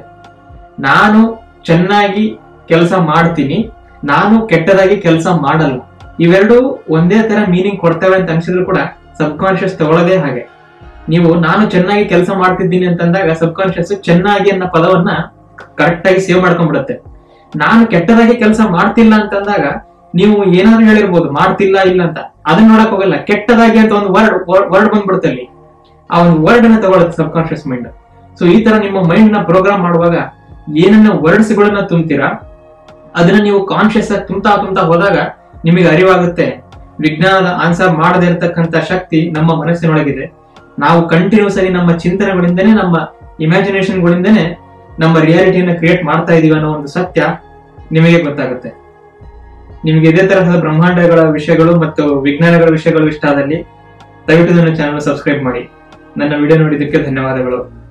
ನಾನು ಚೆನ್ನಾಗಿ ಕೆಲಸ ಮಾಡ್ತೀನಿ ನಾನು ಕೆಟ್ಟದಾಗಿ ಕೆಲಸ ಮಾಡಲ್ಲ ಇವೆರಡು ಒಂದೇ ತರ ಮೀನಿಂಗ್ ಕೊಡ್ತೇವೆ ಅಂತ ಅನ್ಸಿದ್ರು ಕೂಡ ಸಬ್ ಕಾನ್ಶಿಯಸ್ ತಗೊಳ್ಳೋದೇ ಹಾಗೆ ನೀವು ನಾನು ಚೆನ್ನಾಗಿ ಕೆಲಸ ಮಾಡ್ತಿದ್ದೀನಿ ಅಂತಂದಾಗ ಸಬ್ ಕಾನ್ಶಿಯಸ್ ಚೆನ್ನಾಗಿ ಅನ್ನೋ ಪದವನ್ನ ಕರೆಕ್ಟ್ ಆಗಿ ಸೇವ್ ಮಾಡ್ಕೊಂಡ್ಬಿಡುತ್ತೆ ನಾನು ಕೆಟ್ಟದಾಗಿ ಕೆಲಸ ಮಾಡ್ತಿಲ್ಲ ಅಂತಂದಾಗ ನೀವು ಏನಾದ್ರು ಹೇಳಿರ್ಬೋದು ಮಾಡ್ತಿಲ್ಲ ಇಲ್ಲ ಅಂತ ಅದನ್ನ ನೋಡಕ್ ಹೋಗಲ್ಲ ಕೆಟ್ಟದಾಗಿ ಅಂತ ಒಂದು ವರ್ಡ್ ವರ್ಡ್ ಬಂದ್ಬಿಡುತ್ತೆ ಅಲ್ಲಿ ಆ ಒಂದು ವರ್ಡ್ ಅನ್ನ ತಗೊಳುತ್ತೆ ಸಬ್ ಕಾನ್ಶಿಯಸ್ ಮೈಂಡ್ ಸೊ ಈ ತರ ನಿಮ್ಮ ಮೈಂಡ್ ನ ಪ್ರೋಗ್ರಾಮ್ ಮಾಡುವಾಗ ಏನನ್ನ ವರ್ಡ್ಸ್ ಗಳನ್ನ ತುಂಬ್ತೀರಾ ಅದನ್ನ ನೀವು ಕಾನ್ಶಿಯಸ್ ಆಗಿ ತುಂಬ್ತಾ ತುಂಬ್ತಾ ಹೋದಾಗ ನಿಮಗೆ ಅರಿವಾಗುತ್ತೆ ವಿಜ್ಞಾನದ ಆನ್ಸರ್ ಮಾಡದೇ ಇರತಕ್ಕಂತ ಶಕ್ತಿ ನಮ್ಮ ಮನಸ್ಸಿನೊಳಗಿದೆ ನಾವು ಕಂಟಿನ್ಯೂಸ್ ಆಗಿ ನಮ್ಮ ಚಿಂತನೆಗಳಿಂದನೇ ನಮ್ಮ ಇಮ್ಯಾಜಿನೇಷನ್ ಗಳಿಂದನೇ ನಮ್ಮ ರಿಯಾಲಿಟಿಯನ್ನ ಕ್ರಿಯೇಟ್ ಮಾಡ್ತಾ ಇದೀವಿ ಅನ್ನೋ ಒಂದು ಸತ್ಯ ನಿಮಗೆ ಗೊತ್ತಾಗುತ್ತೆ ನಿಮಗೆ ಇದೇ ತರಹದ ಬ್ರಹ್ಮಾಂಡಗಳ ವಿಷಯಗಳು ಮತ್ತು ವಿಜ್ಞಾನಗಳ ವಿಷಯಗಳು ಇಷ್ಟ ಆದಲ್ಲಿ ದಯವಿಟ್ಟು ನನ್ನ ಚಾನಲ್ ಸಬ್ಸ್ಕ್ರೈಬ್ ಮಾಡಿ ನನ್ನ ವಿಡಿಯೋ ನೋಡಿದ್ದಕ್ಕೆ ಧನ್ಯವಾದಗಳು